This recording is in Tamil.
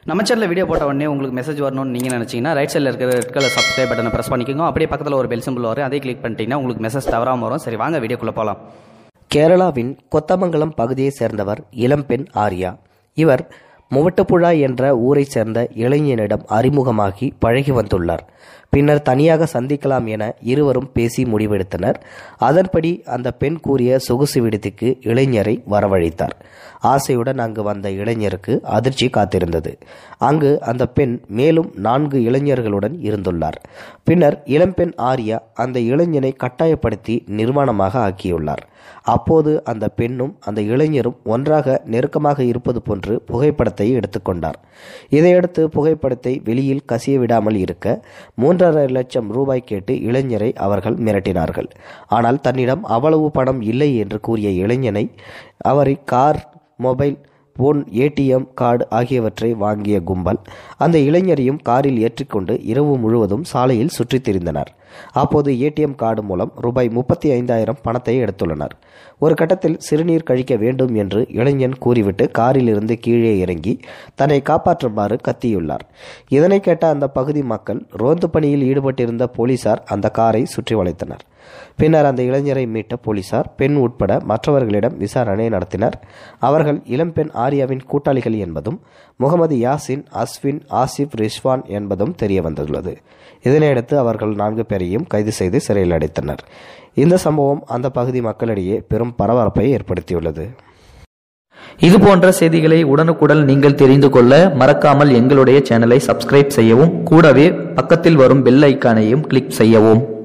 நம்ம சேனலில் வீடியோ போட்ட உடனே உங்களுக்கு மெசேஜ் வரணும்னு நீங்கள் நினச்சிங்கன்னா ரைட் சைடில் இருக்கிற ரெட் கலர் சப்ஸ்கிரைப் பட்டனை ப்ரெஸ் பண்ணிக்கோங்க அப்படியே பக்கத்தில் ஒரு பெல் சிம்பிள் வரும் அதே கிளிக் பண்ணிட்டீங்கன்னா உங்களுக்கு மெசேஜ் தவறாமல் வரும் சரி வாங்க வீடியோக்குள்ளே போகலாம் கேரளாவின் கொத்தமங்கலம் பகுதியைச் சேர்ந்தவர் இளம்பெண் ஆர்யா இவர் முவட்டுப்புழா என்ற ஊரைச் சேர்ந்த இளைஞனிடம் அறிமுகமாகி பழகி வந்துள்ளார் பின்னர் தனியாக சந்திக்கலாம் என இருவரும் பேசி முடிவெடுத்தனர் அதன்படி அந்த பெண் கூறிய சொகுசு விடுதிக்கு இளைஞரை வரவழைத்தார் ஆசையுடன் அங்கு வந்த இளைஞருக்கு அதிர்ச்சி காத்திருந்தது அங்கு அந்த பெண் மேலும் நான்கு இளைஞர்களுடன் இருந்துள்ளார் பின்னர் இளம்பெண் ஆர்யா அந்த இளைஞனை கட்டாயப்படுத்தி நிர்வாணமாக ஆக்கியுள்ளார் அப்போது அந்த பெண்ணும் அந்த இளைஞரும் ஒன்றாக நெருக்கமாக இருப்பது போன்று புகைப்படத்தை எடுத்துக்கொண்டார் இதையடுத்து புகைப்படத்தை வெளியில் கசிய விடாமல் இருக்க மூன்றரை லட்சம் ரூபாய் கேட்டு இளைஞரை அவர்கள் மிரட்டினார்கள் ஆனால் தன்னிடம் அவ்வளவு பணம் இல்லை என்று கூறிய இளைஞனை அவரை car mobile phone ATM card ஆகியவற்றை வாங்கிய கும்பல் அந்த இளைஞரையும் காரில் ஏற்றிக்கொண்டு இரவு முழுவதும் சாலையில் சுற்றித் திரிந்தனர் அப்போது ஏடிஎம் கார்டு மூலம் ரூபாய் முப்பத்தி ஐந்தாயிரம் பணத்தை எடுத்துள்ளனர் ஒரு கட்டத்தில் சிறுநீர் கழிக்க வேண்டும் என்று இளைஞன் கூறிவிட்டு காரிலிருந்து கீழே இறங்கி தன்னை காப்பாற்றுமாறு கத்தியுள்ளார் இதனை கேட்ட அந்த பகுதி மக்கள் ரோந்து பணியில் ஈடுபட்டிருந்த போலீசார் அந்த காரை சுற்றி வளைத்தனர் பின்னர் அந்த இளைஞரை மீட்ட போலீசார் பெண் உட்பட மற்றவர்களிடம் விசாரணை நடத்தினர் அவர்கள் இளம்பெண் ஆர்யாவின் கூட்டாளிகள் என்பதும் முகமது யாசின் அஸ்வின் ஆசிப் ரிஷ்வான் என்பதும் தெரிய வந்துள்ளது இதனையடுத்து அவர்கள் நான்கு பேரையும் கைது செய்து சிறையில் அடைத்தனர் இந்த சம்பவம் அந்த பகுதி மக்களிடையே பெரும் பரபரப்பை ஏற்படுத்தியுள்ளது இது போன்ற செய்திகளை உடனுக்குடன் நீங்கள் தெரிந்து கொள்ள மறக்காமல் எங்களுடைய சேனலை சப்ஸ்கிரைப் செய்யவும் கூடவே பக்கத்தில் வரும் பெல் ஐக்கானையும் கிளிக் செய்யவும்